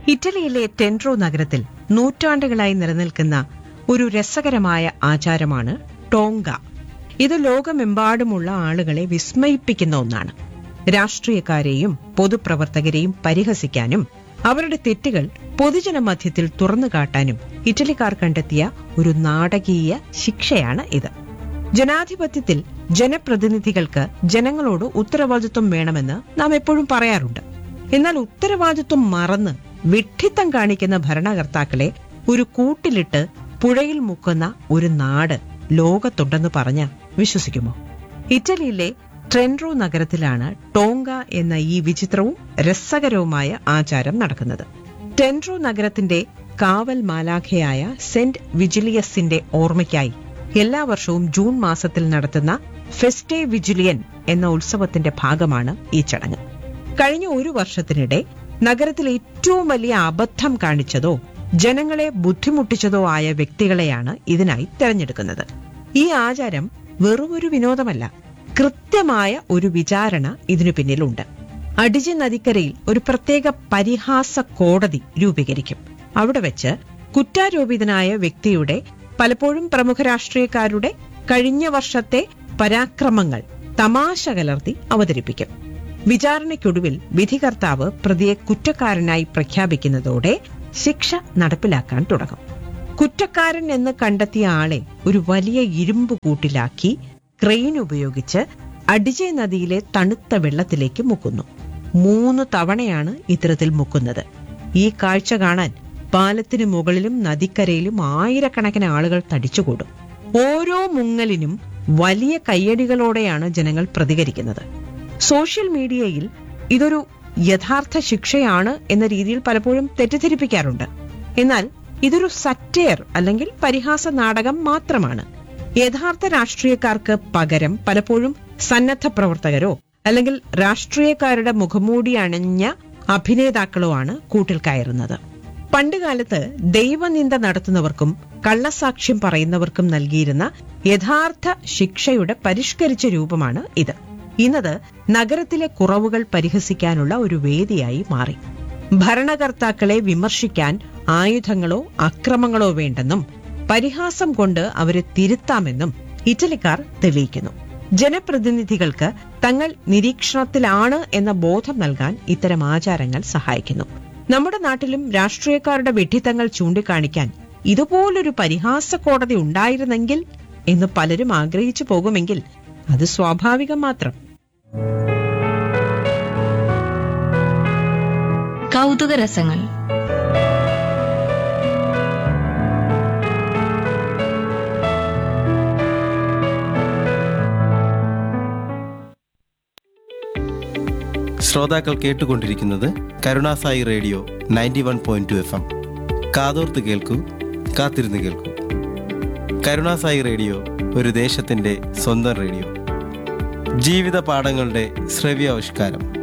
ഇറ്റലിയിലെ ടെൻട്രോ നഗരത്തിൽ നൂറ്റാണ്ടുകളായി നിലനിൽക്കുന്ന ഒരു രസകരമായ ആചാരമാണ് ടോങ്ക ഇത് ലോകമെമ്പാടുമുള്ള ആളുകളെ വിസ്മയിപ്പിക്കുന്ന ഒന്നാണ് രാഷ്ട്രീയക്കാരെയും പൊതുപ്രവർത്തകരെയും പരിഹസിക്കാനും അവരുടെ തെറ്റുകൾ പൊതുജന മധ്യത്തിൽ തുറന്നു കാട്ടാനും ഇറ്റലിക്കാർ കണ്ടെത്തിയ ഒരു നാടകീയ ശിക്ഷയാണ് ഇത് ജനാധിപത്യത്തിൽ ജനപ്രതിനിധികൾക്ക് ജനങ്ങളോട് ഉത്തരവാദിത്വം വേണമെന്ന് നാം എപ്പോഴും പറയാറുണ്ട് എന്നാൽ ഉത്തരവാദിത്വം മറന്ന് വിഡ്ഢിത്തം കാണിക്കുന്ന ഭരണകർത്താക്കളെ ഒരു കൂട്ടിലിട്ട് പുഴയിൽ മുക്കുന്ന ഒരു നാട് ലോകത്തുണ്ടെന്ന് പറഞ്ഞ വിശ്വസിക്കുമോ ഇറ്റലിയിലെ ട്രെൻഡ്രോ നഗരത്തിലാണ് ടോങ്ക എന്ന ഈ വിചിത്രവും രസകരവുമായ ആചാരം നടക്കുന്നത് ടെൻഡ്രോ നഗരത്തിന്റെ കാവൽ മാലാഖയായ സെന്റ് വിജിലിയസിന്റെ ഓർമ്മയ്ക്കായി എല്ലാ വർഷവും ജൂൺ മാസത്തിൽ നടത്തുന്ന ഫെസ്റ്റേ വിജിലിയൻ എന്ന ഉത്സവത്തിന്റെ ഭാഗമാണ് ഈ ചടങ്ങ് കഴിഞ്ഞ ഒരു വർഷത്തിനിടെ നഗരത്തിൽ ഏറ്റവും വലിയ അബദ്ധം കാണിച്ചതോ ജനങ്ങളെ ബുദ്ധിമുട്ടിച്ചതോ ആയ വ്യക്തികളെയാണ് ഇതിനായി തെരഞ്ഞെടുക്കുന്നത് ഈ ആചാരം വെറുമൊരു വിനോദമല്ല കൃത്യമായ ഒരു വിചാരണ ഇതിനു പിന്നിലുണ്ട് അടിജി നദിക്കരയിൽ ഒരു പ്രത്യേക പരിഹാസ കോടതി രൂപീകരിക്കും അവിടെ വെച്ച് കുറ്റാരോപിതനായ വ്യക്തിയുടെ പലപ്പോഴും പ്രമുഖ രാഷ്ട്രീയക്കാരുടെ കഴിഞ്ഞ വർഷത്തെ പരാക്രമങ്ങൾ തമാശ കലർത്തി അവതരിപ്പിക്കും വിചാരണയ്ക്കൊടുവിൽ വിധികർത്താവ് പ്രതിയെ കുറ്റക്കാരനായി പ്രഖ്യാപിക്കുന്നതോടെ ശിക്ഷ നടപ്പിലാക്കാൻ തുടങ്ങും കുറ്റക്കാരൻ എന്ന് കണ്ടെത്തിയ ആളെ ഒരു വലിയ ഇരുമ്പ് കൂട്ടിലാക്കി ക്രെയിൻ ഉപയോഗിച്ച് അഡിജെ നദിയിലെ തണുത്ത വെള്ളത്തിലേക്ക് മുക്കുന്നു മൂന്ന് തവണയാണ് ഇത്തരത്തിൽ മുക്കുന്നത് ഈ കാഴ്ച കാണാൻ പാലത്തിന് മുകളിലും നദിക്കരയിലും ആയിരക്കണക്കിന് ആളുകൾ തടിച്ചുകൂടും ഓരോ മുങ്ങലിനും വലിയ കയ്യടികളോടെയാണ് ജനങ്ങൾ പ്രതികരിക്കുന്നത് സോഷ്യൽ മീഡിയയിൽ ഇതൊരു യഥാർത്ഥ ശിക്ഷയാണ് എന്ന രീതിയിൽ പലപ്പോഴും തെറ്റിദ്ധരിപ്പിക്കാറുണ്ട് എന്നാൽ ഇതൊരു സറ്റയർ അല്ലെങ്കിൽ പരിഹാസ നാടകം മാത്രമാണ് യഥാർത്ഥ രാഷ്ട്രീയക്കാർക്ക് പകരം പലപ്പോഴും സന്നദ്ധ പ്രവർത്തകരോ അല്ലെങ്കിൽ രാഷ്ട്രീയക്കാരുടെ മുഖംമൂടി അണിഞ്ഞ അഭിനേതാക്കളോ ആണ് കൂട്ടിൽ കയറുന്നത് പണ്ടുകാലത്ത് ദൈവനിന്ദ നടത്തുന്നവർക്കും കള്ളസാക്ഷ്യം പറയുന്നവർക്കും നൽകിയിരുന്ന യഥാർത്ഥ ശിക്ഷയുടെ പരിഷ്കരിച്ച രൂപമാണ് ഇത് ഇന്നത് നഗരത്തിലെ കുറവുകൾ പരിഹസിക്കാനുള്ള ഒരു വേദിയായി മാറി ഭരണകർത്താക്കളെ വിമർശിക്കാൻ ആയുധങ്ങളോ അക്രമങ്ങളോ വേണ്ടെന്നും പരിഹാസം കൊണ്ട് അവരെ തിരുത്താമെന്നും ഇറ്റലിക്കാർ തെളിയിക്കുന്നു ജനപ്രതിനിധികൾക്ക് തങ്ങൾ നിരീക്ഷണത്തിലാണ് എന്ന ബോധം നൽകാൻ ഇത്തരം ആചാരങ്ങൾ സഹായിക്കുന്നു നമ്മുടെ നാട്ടിലും രാഷ്ട്രീയക്കാരുടെ വിഡ്ഢിത്തങ്ങൾ ചൂണ്ടിക്കാണിക്കാൻ ഇതുപോലൊരു പരിഹാസ കോടതി ഉണ്ടായിരുന്നെങ്കിൽ എന്ന് പലരും ആഗ്രഹിച്ചു പോകുമെങ്കിൽ അത് സ്വാഭാവികം മാത്രം കൗതുക രസങ്ങൾ ശ്രോതാക്കൾ കേട്ടുകൊണ്ടിരിക്കുന്നത് Karunasai radio ninety one point two F M കാതോർത്ത് കേൾക്കൂ കാത്തിരുന്ന് കേൾക്കൂ കരുണാസായി റേഡിയോ ഒരു ദേശത്തിൻ്റെ സ്വന്തം റേഡിയോ ജീവിത പാഠങ്ങളുടെ ശ്രവ്യാവിഷ്കാരം